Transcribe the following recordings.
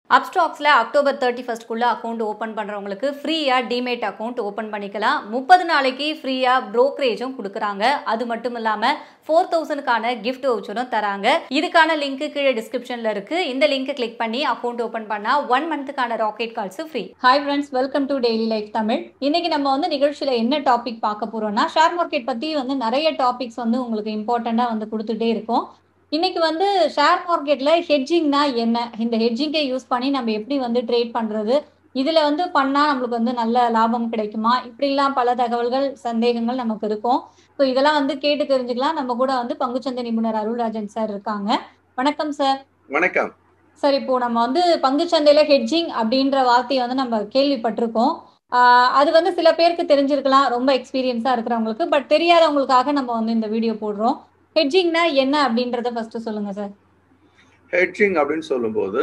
அப்ஸ்டாக்ஸில் October thirty ஃபஸ்ட்குள்ளே account open பண்ணுறவங்களுக்கு ஃப்ரீயாக டிமேட் அக்கௌண்ட் ஓப்பன் பண்ணிக்கலாம் முப்பது நாளைக்கு ஃப்ரீயாக ப்ரோக்கரேஜும் கொடுக்குறாங்க அது மட்டும் இல்லாமல் ஃபோர் தௌசண்ட்க்கான கிஃப்ட் வவுச்சரும் தராங்க இதுக்கான லிங்க் கீழே டிஸ்கிரிப்ஷனில் இருக்குது இந்த லிங்க்கை கிளிக் பண்ணி அக்கௌண்ட் ஓப்பன் பண்ணால் ஒன் மந்த்துக்கான rocket calls free hi friends welcome to daily life Tamil இன்னைக்கு நம்ம வந்து நிகழ்ச்சியில் என்ன டாபிக் பார்க்க போகிறோம்னா ஷேர் மார்க்கெட் பற்றி வந்து நிறைய டாபிக்ஸ் வந்து உங்களுக்கு இம்பார்ட்டண்ட்டாக வந்து கொடுத்துட்டே இருக்கும் இன்னைக்கு வந்து ஷேர் மார்க்கெட்ல ஹெட்ஜிங்னா என்ன இந்த ஹெட்ஜிங்கை யூஸ் பண்ணி நம்ம எப்படி வந்து ட்ரேட் பண்றது இதுல வந்து பண்ணா நம்மளுக்கு வந்து நல்ல லாபம் கிடைக்குமா இப்படிலாம் பல தகவல்கள் சந்தேகங்கள் நமக்கு இருக்கும் ஸோ இதெல்லாம் வந்து கேட்டு தெரிஞ்சுக்கலாம் நம்ம கூட வந்து பங்குச்சந்தை நிபுணர் அருள்ராஜன் சார் இருக்காங்க வணக்கம் சார் வணக்கம் சார் இப்போ நம்ம வந்து பங்குச்சந்தையில ஹெட்ஜிங் அப்படின்ற வார்த்தையை வந்து நம்ம கேள்விப்பட்டிருக்கோம் ஆஹ் அது வந்து சில பேருக்கு தெரிஞ்சிருக்கலாம் ரொம்ப எக்ஸ்பீரியன்ஸா இருக்கிறவங்களுக்கு பட் தெரியாதவங்களுக்காக நம்ம வந்து இந்த வீடியோ போடுறோம் ஹெட்ஜிங்னா என்ன அப்படின்றத ஃபர்ஸ்ட் சொல்லுங்க சார் ஹெட்ஜிங் அப்படின்னு சொல்லும்போது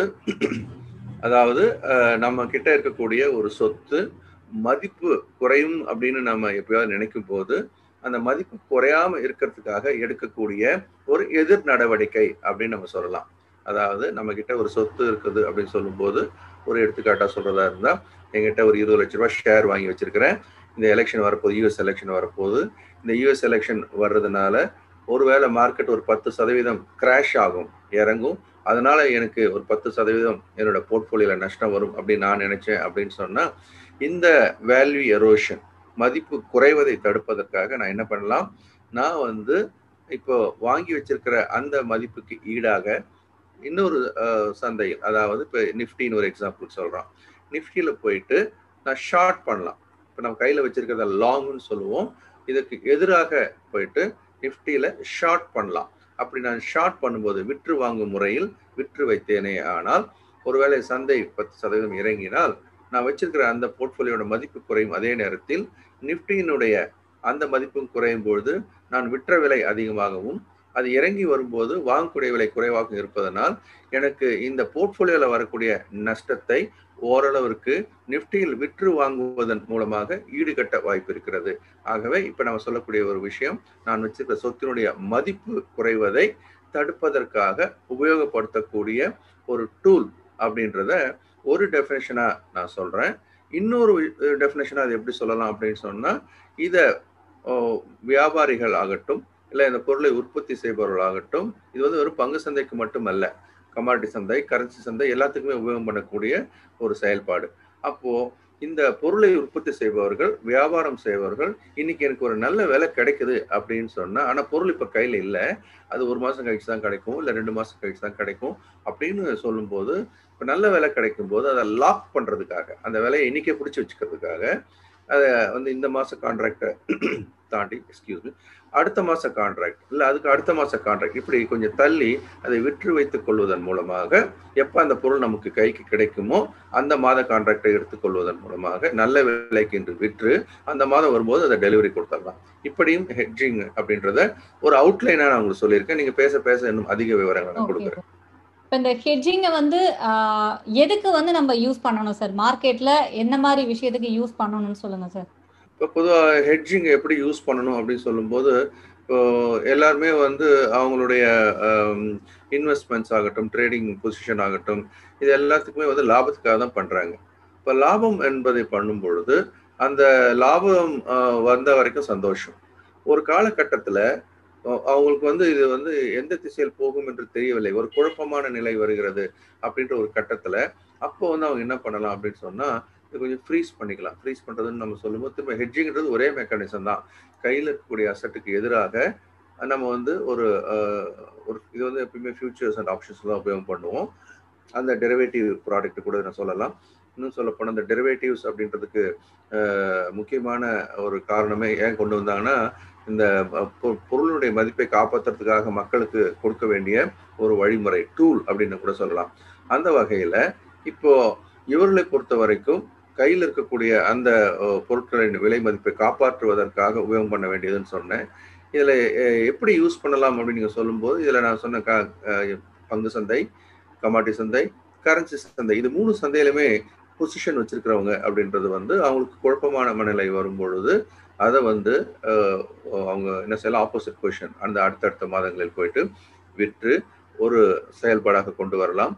அதாவது அஹ், நம்ம கிட்ட இருக்கக்கூடிய ஒரு சொத்து மதிப்பு குறையும் அப்படின்னு நம்ம எப்பயாவது நினைக்கும் போது அந்த மதிப்பு குறையாம இருக்கிறதுக்காக எடுக்கக்கூடிய ஒரு எதிர் நடவடிக்கை அப்படின்னு நம்ம சொல்லலாம் அதாவது நம்ம கிட்ட ஒரு சொத்து இருக்குது அப்படின்னு சொல்லும்போது ஒரு எடுத்துக்காட்டா சொல்றதா இருந்தா எங்கிட்ட ஒரு இருபது லட்ச ரூபாய் ஷேர் வாங்கி வச்சிருக்கிறேன் இந்த எலெக்ஷன் வரப்போகுது யூஎஸ் எலெக்ஷன் வரப்போகுது இந்த யூஎஸ் எலெக்ஷன் வர்றதுனால ஒருவேளை மார்க்கெட் ஒரு பத்து சதவீதம் கிராஷ் ஆகும் இறங்கும் அதனால எனக்கு ஒரு பத்து சதவீதம் என்னோட போர்ட்ஃபோலியோல நஷ்டம் வரும் அப்படின்னு நான் நினைச்சேன் அப்படின்னு சொன்னா இந்த வேல்யூ எரோஷன் மதிப்பு குறைவதை தடுப்பதற்காக நான் என்ன பண்ணலாம் நான் வந்து இப்போ வாங்கி வச்சிருக்கிற அந்த மதிப்புக்கு ஈடாக இன்னொரு அஹ், சந்தையில் அதாவது இப்போ நிஃப்டின்னு ஒரு எக்ஸாம்பிள் சொல்றோம் நிஃப்டியில் போயிட்டு நான் ஷார்ட் பண்ணலாம் இப்போ நம்ம கையில் வச்சிருக்கிறத லாங்னு சொல்லுவோம் இதுக்கு எதிராக போயிட்டு நிஃப்டியில் ஷார்ட் பண்ணலாம் அப்படி நான் ஷார்ட் பண்ணும்போது விற்று வாங்கும் முறையில் விற்று வைத்தேனே ஆனால் ஒருவேளை சந்தை பத்து சதவீதம் இறங்கினால் நான் வச்சிருக்கிற அந்த போர்ட்ஃபோலியோட மதிப்பு குறையும் அதே நேரத்தில் நிஃப்டியினுடைய அந்த மதிப்பும் குறையும் பொழுது நான் விற்ற விலை அதிகமாகவும் அது இறங்கி வரும்போது வாங்கக்கூடிய விலை குறைவாக இருப்பதனால் எனக்கு இந்த போர்ட்ஃபோலியோவில் வரக்கூடிய நஷ்டத்தை ஓரளவிற்கு நிஃப்டியில் விற்று வாங்குவதன் மூலமாக ஈடுகட்ட வாய்ப்பு இருக்கிறது ஆகவே இப்ப நம்ம சொல்லக்கூடிய ஒரு விஷயம் நான் வச்சிருக்கிற சொத்தினுடைய மதிப்பு குறைவதை தடுப்பதற்காக உபயோகப்படுத்தக்கூடிய ஒரு டூல் அப்படின்றத ஒரு டெஃபினேஷனா நான் சொல்றேன் இன்னொரு டெஃபினேஷனா அது எப்படி சொல்லலாம் அப்படின்னு சொன்னா இத ஓ, வியாபாரிகள் ஆகட்டும் இல்லை இந்த பொருளை உற்பத்தி செய்பவர்கள் ஆகட்டும் இது வந்து ஒரு பங்கு சந்தைக்கு மட்டுமல்ல கமாடிட்டி சந்தை கரன்சி சந்தை எல்லாத்துக்குமே உபயோகம் பண்ணக்கூடிய ஒரு செயல்பாடு அப்போ இந்த பொருளை உற்பத்தி செய்பவர்கள் வியாபாரம் செய்பவர்கள் இன்னைக்கு எனக்கு ஒரு நல்ல விலை கிடைக்குது அப்படின்னு சொன்னா ஆனா பொருள் இப்ப கையில இல்ல அது ஒரு மாசம் கழிச்சு தான் கிடைக்கும் இல்ல ரெண்டு மாசம் கழிச்சு தான் கிடைக்கும் அப்படின்னு சொல்லும்போது இப்ப நல்ல விலை கிடைக்கும் போது அதை லாக் பண்றதுக்காக அந்த விலையை இன்னைக்கே பிடிச்சி வச்சுக்கிறதுக்காக அதை வந்து இந்த மாச கான்ட்ராக்டை தாண்டி எக்ஸ்கியூஸ் மீ அடுத்த மாச கான்ட்ராக்ட் இல்ல அதுக்கு அடுத்த மாச கான்ட்ராக்ட் இப்படி கொஞ்சம் தள்ளி அதை விற்று வைத்துக் கொள்வதன் மூலமாக எப்ப அந்த பொருள் நமக்கு கைக்கு கிடைக்குமோ அந்த மாத கான்ட்ராக்டை எடுத்துக்கொள்வதன் மூலமாக நல்ல விலைக்கு என்று விற்று அந்த மாதம் வரும்போது அதை டெலிவரி கொடுத்துடலாம் இப்படியும் ஹெட்ஜிங் அப்படின்றத ஒரு அவுட்லைனா நான் உங்களுக்கு சொல்லியிருக்கேன் நீங்க பேச பேச இன்னும் அதிக விவரங்களை நான் ஓகே கொடுக்குறேன் இப்போ இந்த ஹெட்ஜிங்கை வந்து ஆஹ், எதுக்கு வந்து நம்ம யூஸ் பண்ணணும் சார் மார்க்கெட்ல என்ன மாதிரி விஷயத்துக்கு யூஸ் பண்ணணும்னு சொல்லுங்க சார் இப்போ பொதுவாக ஹெட்ஜிங் எப்படி யூஸ் பண்ணணும் அப்படின்னு சொல்லும்போது இப்போ எல்லாருமே வந்து அவங்களுடைய இன்வெஸ்ட்மெண்ட்ஸ் ஆகட்டும் ட்ரேடிங் பொசிஷன் ஆகட்டும் இது எல்லாத்துக்குமே வந்து லாபத்துக்காக தான் பண்ணுறாங்க இப்போ லாபம் என்பதை பண்ணும் பொழுது அந்த லாபம் ஆஹ், வந்த வரைக்கும் சந்தோஷம் ஒரு காலகட்டத்தில் அவங்களுக்கு வந்து இது வந்து எந்த திசையில் போகும் என்று தெரியவில்லை ஒரு குழப்பமான நிலை வருகிறது அப்படின்ற ஒரு கட்டத்தில் அப்போ வந்து அவங்க என்ன பண்ணலாம் அப்படின்னு சொன்னால் இது கொஞ்சம் ஃப்ரீஸ் பண்ணிக்கலாம் ஃப்ரீஸ் பண்ணுறதுன்னு நம்ம சொல்லும்போது திரும்ப ஹெட்ஜிங்கிறது ஒரே மெக்கானிசம் தான் கையில் இருக்கக்கூடிய அசட்டுக்கு எதிராக நம்ம வந்து ஒரு ஆஹ், ஒரு இது வந்து எப்பயுமே ஃபியூச்சர்ஸ் அண்ட் ஆப்ஷன்ஸ் தான் உபயோகம் பண்ணுவோம் அந்த டெரிவேட்டிவ் ப்ராடக்ட் கூட நான் சொல்லலாம் இன்னும் சொல்ல போனால் அந்த டெரிவேட்டிவ்ஸ் அப்படின்றதுக்கு ஆஹ், முக்கியமான ஒரு காரணமே ஏன் கொண்டு வந்தாங்கன்னா இந்த அஹ், பொ- பொருளுடைய மதிப்பை காப்பாற்றுறதுக்காக மக்களுக்கு கொடுக்க வேண்டிய ஒரு வழிமுறை டூல் அப்படின்னு கூட சொல்லலாம் அந்த வகையில் இப்போ இவர்களை பொறுத்த வரைக்கும் கையில் இருக்கக்கூடிய அந்த அஹ், பொருட்களின் விலை மதிப்பை காப்பாற்றுவதற்காக உபயோகம் பண்ண வேண்டியதுன்னு சொன்னேன் இதில் எப்படி யூஸ் பண்ணலாம் அப்படின்னு நீங்கள் சொல்லும்போது இதில் நான் சொன்ன க அஹ், பங்கு சந்தை கமாட்டி சந்தை கரன்சி சந்தை இது மூணு சந்தையிலுமே பொசிஷன் வச்சிருக்கிறவங்க அப்படின்றது வந்து அவங்களுக்கு குழப்பமான மனநிலை வரும் பொழுது அதை வந்து அஹ், அவங்க என்ன செய்யலாம் ஆப்போசிட் பொசிஷன் அந்த அடுத்தடுத்த மாதங்களில் போயிட்டு விற்று ஒரு செயல்பாடாக கொண்டு வரலாம்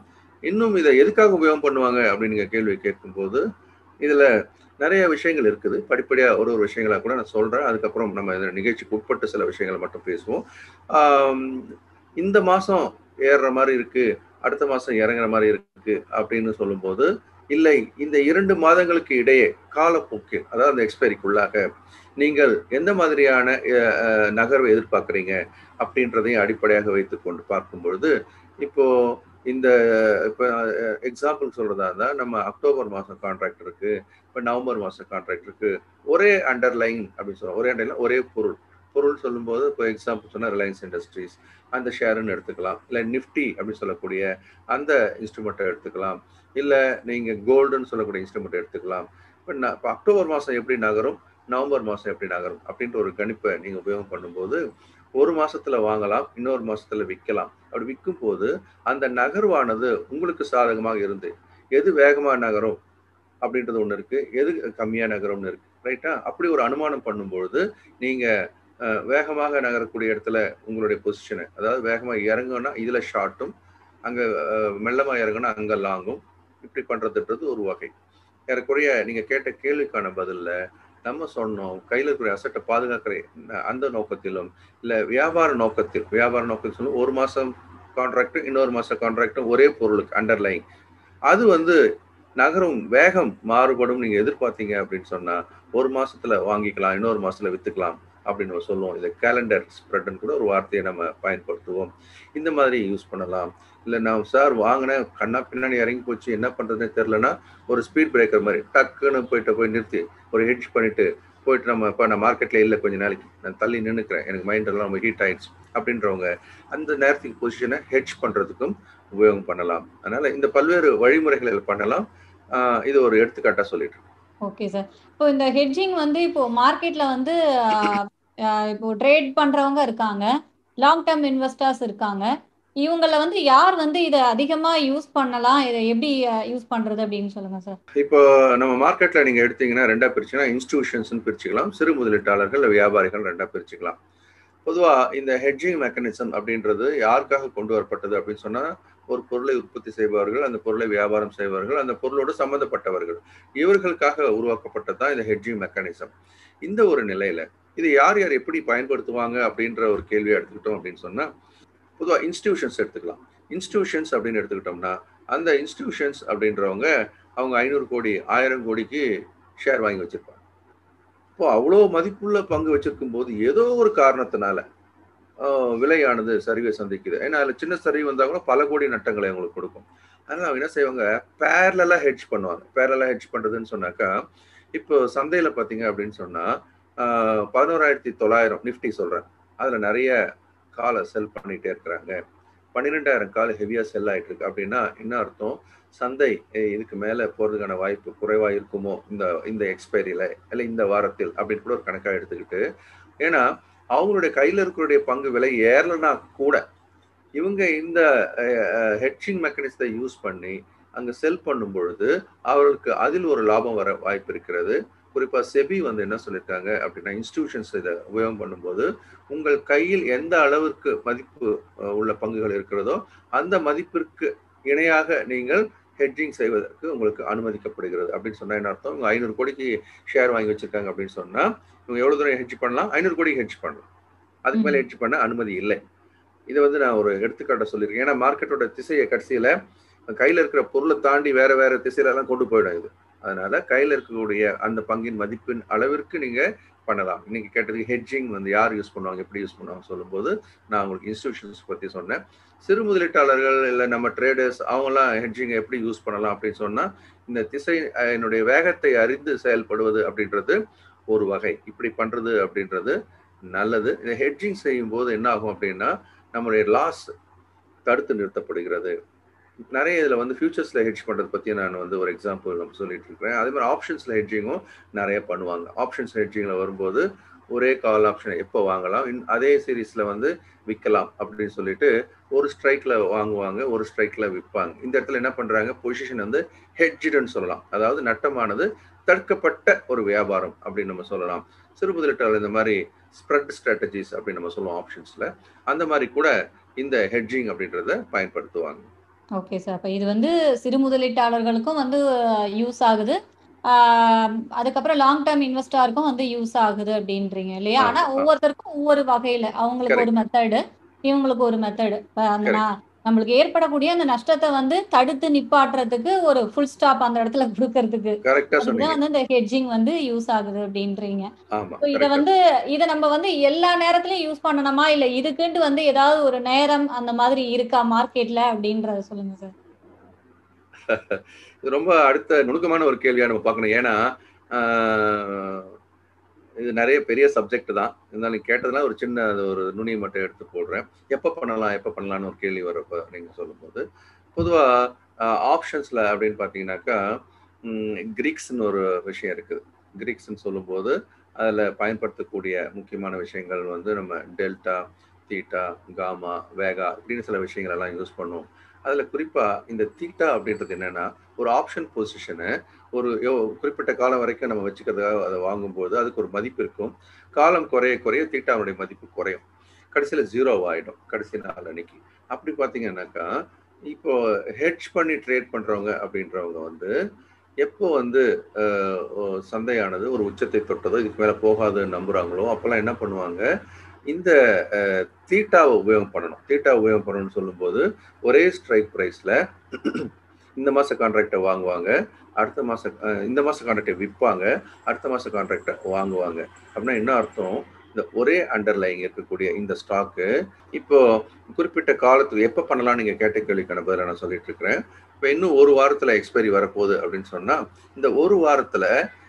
இன்னும் இதை எதுக்காக உபயோகம் பண்ணுவாங்க அப்படின்னு நீங்க கேள்வி கேட்கும்போது இதுல நிறைய விஷயங்கள் இருக்குது படிப்படியா ஒரு ஒரு விஷயங்களா கூட நான் சொல்றேன் அதுக்கப்புறம் நம்ம இந்த நிகழ்ச்சிக்கு உட்பட்ட சில விஷயங்களை மட்டும் பேசுவோம் ஆம், இந்த மாசம் ஏறுற மாதிரி இருக்கு அடுத்த மாசம் இறங்குற மாதிரி இருக்கு அப்படின்னு சொல்லும்போது இல்லை இந்த இரண்டு மாதங்களுக்கு இடையே காலப்போக்கில் அதாவது அந்த எக்ஸ்பைரிக்குள்ளாக நீங்கள் எந்த மாதிரியான அஹ், அஹ், நகர்வை எதிர்பார்க்குறீங்க அப்படின்றதையும் அடிப்படையாக வைத்துக்கொண்டு பார்க்கும் பொழுது இப்போ இந்த இப்போ எக்ஸாம்பிள் சொல்றதா இருந்தால் நம்ம அக்டோபர் மாதம் கான்ட்ராக்ட் இருக்கு இப்போ நவம்பர் மாதம் கான்ட்ராக்ட் இருக்கு ஒரே அண்டர்லைன் அப்படின்னு சொல்லுவோம் ஒரே அண்டர்லைன் ஒரே பொருள் பொருள் சொல்லும்போது இப்போ எக்ஸாம்பிள் சொன்னால் ரிலையன்ஸ் இண்டஸ்ட்ரீஸ் அந்த ஷேருன்னு எடுத்துக்கலாம் இல்லை நிஃப்டி அப்படின்னு சொல்லக்கூடிய அந்த இன்ஸ்ட்ருமெண்ட்டை எடுத்துக்கலாம் இல்லை நீங்கள் கோல்டுன்னு சொல்லக்கூடிய இன்ஸ்ட்ருமெண்ட் எடுத்துக்கலாம் இப்போ நான் இப்போ அக்டோபர் மாதம் எப்படி நகரும் நவம்பர் மாதம் எப்படி நகரும் அப்படின்ற ஒரு கணிப்பை நீங்கள் உபயோகம் பண்ணும்போது ஒரு மாசத்துல வாங்கலாம் இன்னொரு மாசத்துல விற்கலாம் அப்படி விற்கும் போது அந்த நகர்வானது உங்களுக்கு சாதகமாக இருந்து எது வேகமாக நகரும் அப்படின்றது ஒன்று இருக்கு எது கம்மியாக நகரும்னு இருக்கு ரைட்டா அப்படி ஒரு அனுமானம் பண்ணும்பொழுது நீங்க அஹ், வேகமாக நகரக்கூடிய இடத்துல உங்களுடைய பொசிஷனை அதாவது வேகமாக இறங்குனா இதுல ஷார்ட்டும் அங்க அஹ், மெல்லமா இறங்குனா அங்க லாங்கும் இப்படி பண்றதுன்றது ஒரு வகை ஏறக்குறைய நீங்க கேட்ட கேள்விக்கான பதில்ல நம்ம சொன்னோம் கையில் இருக்கிற அசட்டை பாதுகாக்கிற அந்த நோக்கத்திலும் இல்ல வியாபார நோக்கத்தில் வியாபார நோக்கத்தில் சொல்லும் ஒரு மாசம் கான்ட்ராக்ட் இன்னொரு மாசம் கான்ட்ராக்டும் ஒரே பொருளுக்கு அண்டர்லைன் அது வந்து நகரும் வேகம் மாறுபடும் நீங்க எதிர்பார்த்தீங்க அப்படின்னு சொன்னா ஒரு மாசத்துல வாங்கிக்கலாம் இன்னொரு மாசத்துல வித்துக்கலாம் அப்படின்னு நம்ம சொல்லுவோம் இதை கேலண்டர் ஸ்ப்ரெட்னு கூட ஒரு வார்த்தையை நம்ம பயன்படுத்துவோம் இந்த மாதிரி யூஸ் பண்ணலாம் இல்லை நான் சார் வாங்கினேன் கண்ணா பின்னாடி இறங்கி போச்சு என்ன பண்றதுன்னே தெரிலனா ஒரு ஸ்பீட் பிரேக்கர் மாதிரி டக்குன்னு போயிட்டு போய் நிறுத்தி ஒரு ஹெட்ஜ் பண்ணிட்டு போயிட்டு நம்ம இப்போ நான் மார்க்கெட்ல இல்லை கொஞ்ச நாளைக்கு நான் தள்ளி நின்றுக்கிறேன் எனக்கு மைண்ட் எல்லாம் ரொம்ப ஹீட் ஆயிடுச்சு அப்படின்றவங்க அந்த நேரத்துக்கு பொசிஷனை ஹெட்ஜ் பண்றதுக்கும் உபயோகம் பண்ணலாம் அதனால இந்த பல்வேறு வழிமுறைகளை பண்ணலாம் ஆஹ் இது ஒரு எடுத்துக்காட்டா சொல்லிட்டு இருக்கேன். ஓகே சார் இப்போ இந்த ஹெட்ஜிங் வந்து இப்போ மார்க்கெட்ல வந்து ஆஹ், ஆஹ், இப்போ ட்ரேட் பண்றவங்க இருக்காங்க லாங் டேர்ம் இன்வெஸ்டர்ஸ் இருக்காங்க இவங்கள வந்து யார் வந்து இதை அதிகமா யூஸ் பண்ணலாம் இதை எப்படி யூஸ் பண்றது அப்படின்னு சொல்லுங்க சார் இப்போ நம்ம மார்க்கெட்ல நீங்க எடுத்தீங்கன்னா ரெண்டா பிரிச்சுன்னா இன்ஸ்டிடியூஷன்ஸ் பிரிச்சுக்கலாம் சிறு முதலீட்டாளர்கள் இல்ல வியாபாரிகள் ரெண்டா பிரிச்சுக்கலாம் பொதுவா இந்த ஹெட்ஜிங் மெக்கானிசம் அப்படின்றது யாருக்காக கொண்டு வரப்பட்டது அப்படின்னு சொன்னா ஒரு பொருளை உற்பத்தி செய்பவர்கள் அந்த பொருளை வியாபாரம் செய்பவர்கள் அந்த பொருளோடு சம்பந்தப்பட்டவர்கள் இவர்களுக்காக உருவாக்கப்பட்டது தான் இந்த ஹெட்ஜிங் மெக்கானிசம் இந்த ஒரு நிலையில இது யார் யார் எப்படி பயன்படுத்துவாங்க அப்படின்ற ஒரு கேள்வியை எடுத்துக்கிட்டோம் அப்படின்னு சொன்னா பொதுவா இன்ஸ்டிடியூஷன்ஸ் எடுத்துக்கலாம் இன்ஸ்டிடியூஷன்ஸ் அப்படின்னு எடுத்துக்கிட்டோம்னா அந்த இன்ஸ்டிடியூஷன்ஸ் அப்படின்றவங்க அவங்க ஐநூறு கோடி ஆயிரம் கோடிக்கு ஷேர் வாங்கி வச்சிருப்பாங்க இப்போ அவ்வளோ மதிப்புள்ள பங்கு வச்சிருக்கும் போது ஏதோ ஒரு காரணத்தினால ஆஹ், விலையானது சரிவை சந்திக்குது ஏன்னா அதில் சின்ன சரிவு வந்தால் கூட பல கோடி நட்டங்களை அவங்களுக்கு கொடுக்கும் அதனால அவங்க என்ன செய்வாங்க பேரலாக ஹெட்ஜ் பண்ணுவாங்க பேரலாக ஹெட்ஜ் பண்ணுறதுன்னு சொன்னாக்கா இப்போ சந்தையில் பார்த்தீங்க அப்படின்னு சொன்னால் பதினோராயிரத்தி தொள்ளாயிரம் நிஃப்டி சொல்கிறேன் அதில் நிறைய காலை செல் பண்ணிகிட்டே இருக்கிறாங்க பன்னிரெண்டாயிரம் கால் ஹெவியாக செல் ஆயிட்டு இருக்கு அப்படின்னா என்ன அர்த்தம் சந்தை ஏய், இதுக்கு மேலே போகிறதுக்கான வாய்ப்பு குறைவாக இருக்குமோ இந்த இந்த எக்ஸ்பைரியில் இல்லை இந்த வாரத்தில் அப்படின்னு கூட ஒரு கணக்காக எடுத்துக்கிட்டு ஏன்னா அவங்களுடைய கையில் இருக்கக்கூடிய பங்கு விலை ஏறலைன்னா கூட இவங்க இந்த ஹெட்ஜிங் மெக்கானிசத்தை யூஸ் பண்ணி அங்கே செல் பண்ணும் பொழுது அவர்களுக்கு அதில் ஒரு லாபம் வர வாய்ப்பு இருக்கிறது குறிப்பாக செபி வந்து என்ன சொல்லியிருக்காங்க அப்படின்னா இன்ஸ்டிடியூஷன்ஸ் இதை உபயோகம் பண்ணும்போது உங்கள் கையில் எந்த அளவிற்கு மதிப்பு அஹ், உள்ள பங்குகள் இருக்கிறதோ அந்த மதிப்பிற்கு இணையாக நீங்கள் ஹெட்ஜிங் செய்வதற்கு உங்களுக்கு அனுமதிக்கப்படுகிறது அப்படின்னு சொன்னா என்ன அர்த்தம் இவங்க ஐநூறு கோடிக்கு ஷேர் வாங்கி வச்சிருக்காங்க அப்படின்னு சொன்னா இவங்க எவ்வளவு தூரம் ஹெட்ஜ் பண்ணலாம் ஐநூறு கோடிக்கு ஹெட்ஜ் பண்ணலாம் அதுக்கு மேல ஹெட்ஜ் பண்ண அனுமதி இல்லை இதை வந்து நான் ஒரு எடுத்துக்காட்ட சொல்லியிருக்கேன் ஏன்னா மார்க்கெட்டோட திசையை கடைசியில கையில இருக்கிற பொருளை தாண்டி வேற வேற திசையில எல்லாம் கொண்டு போயிடும் இது அதனால கையில இருக்கக்கூடிய அந்த பங்கின் மதிப்பின் அளவிற்கு நீங்க பண்ணலாம் இன்னைக்கு கேட்டதுக்கு ஹெட்ஜிங் வந்து யார் யூஸ் பண்ணுவாங்க எப்படி யூஸ் பண்ணுவாங்க சொல்லும்போது நான் உங்களுக்கு இன்ஸ்டிடியூஷன்ஸ் பத்தி சொன்னேன் சிறு முதலீட்டாளர்கள் இல்லை நம்ம ட்ரேடர்ஸ் அவங்கெல்லாம் ஹெட்ஜிங் எப்படி யூஸ் பண்ணலாம் அப்படின்னு சொன்னா இந்த திசை அஹ், என்னுடைய வேகத்தை அறிந்து செயல்படுவது அப்படின்றது ஒரு வகை இப்படி பண்றது அப்படின்றது நல்லது இந்த ஹெட்ஜிங் செய்யும் போது என்ன ஆகும் அப்படின்னா நம்மளுடைய லாஸ் தடுத்து நிறுத்தப்படுகிறது நிறைய இதில் வந்து ஃபியூச்சர்ஸில் ஹெட்ஜ் பண்ணுறது பற்றி நான் வந்து ஒரு எக்ஸாம்பிள் நம்ம சொல்லிட்டு இருக்கிறேன் அதே மாதிரி ஆப்ஷன்ஸில் ஹெட்ஜிங்கும் நிறைய பண்ணுவாங்க ஆப்ஷன்ஸ் ஹெட்ஜிங்கில் வரும்போது ஒரே கால் ஆப்ஷன் எப்போ வாங்கலாம் இன் அதே சீரீஸில் வந்து விற்கலாம் அப்படின்னு சொல்லிட்டு ஒரு ஸ்ட்ரைக்கில் வாங்குவாங்க ஒரு ஸ்ட்ரைக்கில் விற்பாங்க இந்த இடத்துல என்ன பண்ணுறாங்க பொசிஷன் வந்து ஹெட்ஜுன்னு சொல்லலாம் அதாவது நட்டமானது தடுக்கப்பட்ட ஒரு வியாபாரம் அப்படின்னு நம்ம சொல்லலாம் சிறு முதலீட்டாளர் இந்த மாதிரி ஸ்ப்ரெட் ஸ்ட்ராட்டஜிஸ் அப்படின்னு நம்ம சொல்லுவோம் ஆப்ஷன்ஸில் அந்த மாதிரி கூட இந்த ஹெட்ஜிங் அப்படின்றத பயன்படுத்துவாங்க ஓகே சார் அப்போ இது வந்து சிறு முதலீட்டாளர்களுக்கும் வந்து யூஸ் ஆகுது ஆஹ் அதுக்கப்புறம் லாங் டேர்ம் இன்வெஸ்டாருக்கும் வந்து யூஸ் ஆகுது அப்படின்றீங்க இல்லையா ஆமா, ஆனா ஆ. ஒவ்வொருத்தருக்கும் ஒவ்வொரு வகையில அவங்களுக்கு ஒரு மெத்தடு இவங்களுக்கு ஒரு மெத்தடு அந்த Correct. நா- நம்மளுக்கு ஏற்படக்கூடிய அந்த நஷ்டத்தை வந்து தடுத்து நிப்பாட்டுறதுக்கு ஒரு ஃபுல் ஸ்டாப் அந்த இடத்துல கொடுக்கறதுக்கு கரெக்டா அதுதான் சொன்னீங்க வந்து இந்த ஹெட்ஜிங் வந்து யூஸ் ஆகுது அப்படின்றீங்க ஆமா So இத correct. வந்து இத நம்ம வந்து எல்லா நேரத்துலயும் யூஸ் பண்ணணுமா இல்ல இதுக்குன்ட்டு வந்து ஏதாவது ஒரு நேரம் அந்த மாதிரி இருக்கா மார்க்கெட்ல அப்படின்றத சொல்லுங்க சார் இது ரொம்ப அடுத்த நுணுக்கமான ஒரு கேள்வியா நம்ம பார்க்கணும் ஏன்னா ஆஹ், இது நிறைய பெரிய சப்ஜெக்ட் தான் இருந்தாலும் நீங்க கேட்டதுனால ஒரு சின்ன அது ஒரு நுனியை மட்டும் எடுத்து போடுறேன் எப்போ பண்ணலாம் எப்போ பண்ணலாம்னு ஒரு கேள்வி வரப்ப நீங்க சொல்லும்போது பொதுவா ஆப்ஷன்ஸ்ல அப்படின்னு பார்த்தீங்கன்னாக்கா கிரீக்ஸ்னு ஒரு விஷயம் இருக்குது கிரீக்ஸ்னு சொல்லும்போது அதில் பயன்படுத்தக்கூடிய முக்கியமான விஷயங்கள் வந்து நம்ம டெல்டா தீட்டா காமா வேகா இப்படின்னு சில விஷயங்கள் எல்லாம் யூஸ் பண்ணுவோம் அதில் குறிப்பாக இந்த தீட்டா அப்படின்றது என்னன்னா ஒரு ஆப்ஷன் பொசிஷனை ஒரு எவ்- குறிப்பிட்ட காலம் வரைக்கும் நம்ம வச்சுக்கிறதுக்காக அதை வாங்கும்போது அதுக்கு ஒரு மதிப்பு இருக்கும் காலம் குறைய குறைய தீட்டாவுடைய மதிப்பு குறையும் கடைசியில் ஜீரோ ஆகிடும் கடைசி நாள் அன்னைக்கு அப்படி பார்த்தீங்கன்னாக்கா இப்போ ஹெட்ஜ் பண்ணி ட்ரேட் பண்ணுறவங்க அப்படின்றவங்க வந்து எப்போ வந்து அஹ், ஒ- சந்தையானது ஒரு உச்சத்தை தொட்டதோ இதுக்கு மேலே போகாதுன்னு நம்புறாங்களோ அப்போல்லாம் என்ன பண்ணுவாங்க இந்த அஹ், தீட்டாவை உபயோகம் பண்ணணும் தீட்டா உபயோகம் பண்ணணும்னு சொல்லும்போது ஒரே ஸ்ட்ரைக் ப்ரைஸில் இந்த மாத கான்ட்ராக்டை வாங்குவாங்க அடுத்த மாதம் இந்த மாத கான்ட்ராக்டை விற்பாங்க அடுத்த மாத கான்ட்ராக்டை வாங்குவாங்க அப்படின்னா என்ன அர்த்தம் இந்த ஒரே அண்டர்லைங் இருக்கக்கூடிய இந்த ஸ்டாக்கு இப்போ குறிப்பிட்ட காலத்துக்கு எப்போ பண்ணலாம் நீங்கள் கேட்ட கேள்விக்கான பதிலை நான் சொல்லிட்டு இருக்கிறேன் இப்போ இன்னும் ஒரு வாரத்தில் எக்ஸ்பைரி வரப்போகுது அப்படின்னு சொன்னால் இந்த ஒரு வாரத்தில்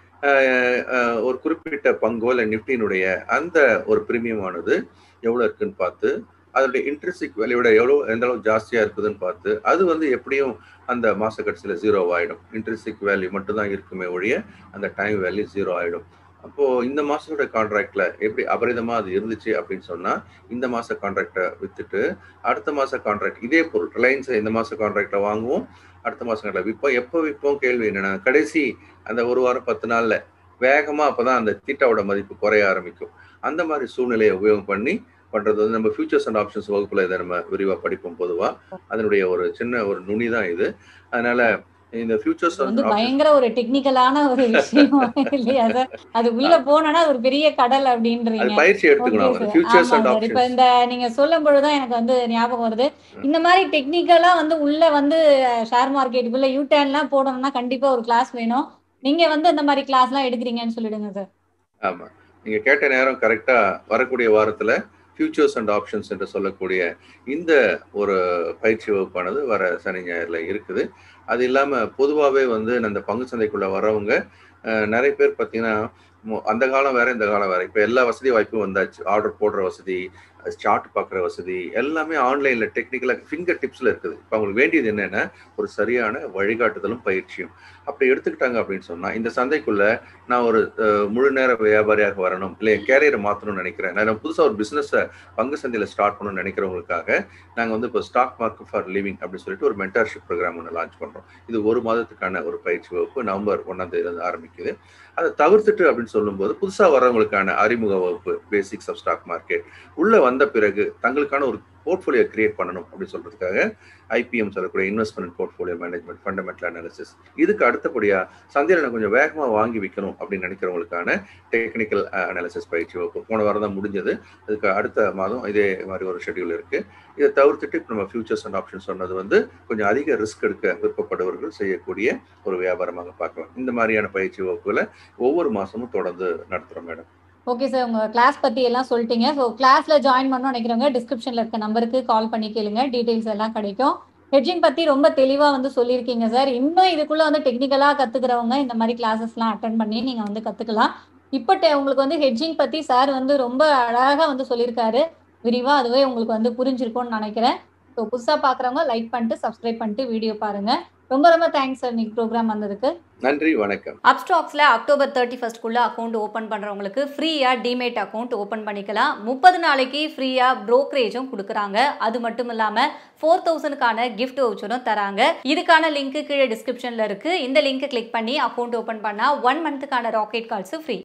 ஒரு குறிப்பிட்ட பங்கோ இல்லை நிஃப்டியினுடைய அந்த ஒரு பிரீமியமானது எவ்வளோ இருக்குன்னு பார்த்து அதனுடைய இன்ட்ரெஸ்டிக் வேல்யூட எவ்வளோ எந்த அளவு ஜாஸ்தியாக இருக்குதுன்னு பார்த்து அது வந்து எப்படியும் அந்த மாச கடைசியில் ஜீரோ ஆகிடும் இன்ட்ரெஸ்டிக் வேல்யூ மட்டும்தான் இருக்குமே ஒழிய அந்த டைம் வேல்யூ ஜீரோ ஆகிடும் அப்போ இந்த மாசத்தோட கான்ட்ராக்ட்ல எப்படி அபரிதமா அது இருந்துச்சு அப்படின்னு சொன்னா இந்த மாச கான்ட்ராக்டை வித்துட்டு அடுத்த மாச கான்ட்ராக்ட் இதே பொருள் ரிலையன்ஸ் இந்த மாச கான்ட்ராக்டை வாங்குவோம் அடுத்த மாச கான்ட்ராக்ட் விற்போம் எப்போ விற்போம் கேள்வி என்னன்னா கடைசி அந்த ஒரு வாரம் பத்து நாள்ல வேகமா அப்பதான் அந்த தீட்டாவோட மதிப்பு குறைய ஆரம்பிக்கும் அந்த மாதிரி சூழ்நிலையை உபயோகம் பண்ணி பண்றது வந்து நம்ம ஃபியூச்சர்ஸ் அண்ட் ஆப்ஷன்ஸ் வகுப்புல இதை நம்ம விரிவா படிப்போம் பொதுவா அதனுடைய ஒரு சின்ன ஒரு நுனி தான் இது அதனால இந்த ஃபியூச்சர்ஸ் இது வந்து பயங்கர ஒரு டெக்னிக்கலான ஒரு விஷயம் இல்லையா சார் அது உள்ள போனோம்னா அது ஒரு பெரிய கடல் அது அப்படின்றீங்க பயிற்சி எடுத்துக்கணும் ஓகே அவங்க சார் ஃபியூச்சர்ஸ் ஆமா அண்ட் சார் இப்ப ஆப்ஷன்ஸ் இந்த நீங்க சொல்லும் பொழுதுதான் எனக்கு வந்து ஞாபகம் வருது இந்த மாதிரி டெக்னிக்கலா வந்து உள்ள வந்து ஷேர் மார்க்கெட்டுக்குள்ள யூ டர்ன்லாம் போடணும்னா கண்டிப்பா ஒரு கிளாஸ் வேணும் நீங்க வந்து இந்த மாதிரி கிளாஸ் எல்லாம் எடுக்கிறீங்கன்னு சொல்லிடுங்க சார் ஆமா நீங்க கேட்ட நேரம் கரெக்டா வரக்கூடிய வாரத்துல ஃபியூச்சர்ஸ் அண்ட் ஆப்ஷன்ஸ் என்று சொல்லக்கூடிய இந்த ஒரு பயிற்சி வகுப்பானது வர சனி ஞாயிறுல இருக்குது அது இல்லாம பொதுவாகவே வந்து அந்த பங்கு சந்தைக்குள்ள வரவங்க அஹ், நிறைய பேர் பார்த்தீங்கன்னா மு- அந்த காலம் வேற இந்த காலம் வேற இப்போ எல்லா வசதி வாய்ப்பும் வந்தாச்சு ஆர்டர் போடுற வசதி சார்ட் பார்க்குற வசதி எல்லாமே ஆன்லைன்ல டெக்னிக்கலாக ஃபிங்கர் டிப்ஸ்ல இருக்குது இப்போ அவங்களுக்கு வேண்டியது என்னன்னா ஒரு சரியான வழிகாட்டுதலும் பயிற்சியும் அப்படி எடுத்துக்கிட்டாங்க அப்படின்னு சொன்னா இந்த சந்தைக்குள்ள நான் ஒரு அஹ், முழு நேர வியாபாரியாக வரணும் இல்லை கேரியரை மாற்றணும்னு நினைக்கிறேன் நான் புதுசாக ஒரு பிஸ்னஸை பங்கு சந்தையில் ஸ்டார்ட் பண்ணணும்னு நினைக்கிறவங்களுக்காக நாங்கள் வந்து இப்போ ஸ்டாக் மார்க்கெட் ஃபார் லிவிங் அப்படின்னு சொல்லிட்டு ஒரு மென்டர்ஷிப் ப்ரோக்ராம் ஒன்று லான்ச் பண்ணுறோம் இது ஒரு மாதத்துக்கான ஒரு பயிற்சி வகுப்பு நவம்பர் ஒன்றாம் தேதியிலிருந்து ஆரம்பிக்குது அதை தவிர்த்துட்டு அப்படின்னு சொல்லும்போது புதுசாக வரவங்களுக்கான அறிமுக வகுப்பு பேசிக்ஸ் ஆஃப் ஸ்டாக் மார்க்கெட் உள்ள வந்த பிறகு தங்களுக்கான ஒரு போர்ட்ஃபோலியோ கிரியேட் பண்ணணும் அப்படின்னு சொல்றதுக்காக ஐபிஎம் சொல்லக்கூடிய investment portfolio management fundamental analysis இதுக்கு அடுத்தபடியா சந்தையில் நான் கொஞ்சம் வேகமாக வாங்கி விற்கணும் அப்படின்னு நினைக்கிறவங்களுக்கான டெக்னிக்கல் அனாலிசிஸ் பயிற்சி வகுப்பு போன வாரம் தான் முடிஞ்சது அதுக்கு அடுத்த மாதம் இதே மாதிரி ஒரு ஷெட்யூல் இருக்கு இதை தவிர்த்துட்டு இப்ப நம்ம ஃபியூச்சர்ஸ் அண்ட் ஆப்ஷன் சொன்னது வந்து கொஞ்சம் அதிக ரிஸ்க் எடுக்க விருப்பப்படுவர்கள் செய்யக்கூடிய ஒரு வியாபாரமாக பார்க்கலாம் இந்த மாதிரியான பயிற்சி வகுப்புகளை ஒவ்வொரு மாசமும் தொடர்ந்து நடத்துறோம் மேடம் ஓகே சார் உங்க கிளாஸ் பத்தி எல்லாம் சொல்லிட்டீங்க ஸோ கிளாஸ்ல ஜாயின் பண்ணணும்னு நினைக்கிறவங்க டிஸ்கிரிப்ஷன்ல இருக்க நம்பருக்கு கால் பண்ணி கேளுங்க டீடைல்ஸ் எல்லாம் கிடைக்கும் ஹெட்ஜிங் பத்தி ரொம்ப தெளிவா வந்து சொல்லியிருக்கீங்க சார் இன்னும் இதுக்குள்ள வந்து டெக்னிக்கலா கத்துக்கிறவங்க இந்த மாதிரி கிளாஸஸ்லாம் அட்டன் பண்ணி நீங்க வந்து கத்துக்கலாம் இப்போ டெ- உங்களுக்கு வந்து ஹெட்ஜிங் பத்தி சார் வந்து ரொம்ப அழகா வந்து சொல்லியிருக்காரு விரிவா அதுவே உங்களுக்கு வந்து புரிஞ்சிருக்கும்னு நினைக்கிறேன் ஸோ புதுசா பாக்குறவங்க லைக் பண்ணிட்டு சப்ஸ்கிரைப் பண்ணிட்டு வீடியோ பாருங்க ரொம்ப ரொம்ப தேங்க்ஸ் சார் இன்னைக்கு ப்ரோக்ராம் வந்ததுக்கு நன்றி வணக்கம் அப்ஸ்டாக்ஸில் அக்டோபர் தேர்ட்டி ஃபஸ்ட்குள்ளே அக்கௌண்ட் ஓப்பன் பண்ணுறவங்களுக்கு ஃப்ரீயாக டிமேட் அக்கௌண்ட் ஓப்பன் பண்ணிக்கலாம் முப்பது நாளைக்கு ஃப்ரீயாக ப்ரோக்கரேஜும் கொடுக்குறாங்க அது மட்டும் இல்லாமல் ஃபோர் தௌசண்ட்க்கான கிஃப்ட் வவுச்சரும் தராங்க இதுக்கான லிங்க் கீழே டிஸ்கிரிப்ஷனில் இருக்குது இந்த லிங்க்கை கிளிக் பண்ணி அக்கௌண்ட் ஓப்பன் பண்ணால் ஒன் மந்த்துக்கான ராக்கெட் கால்ஸு ஃப்ரீ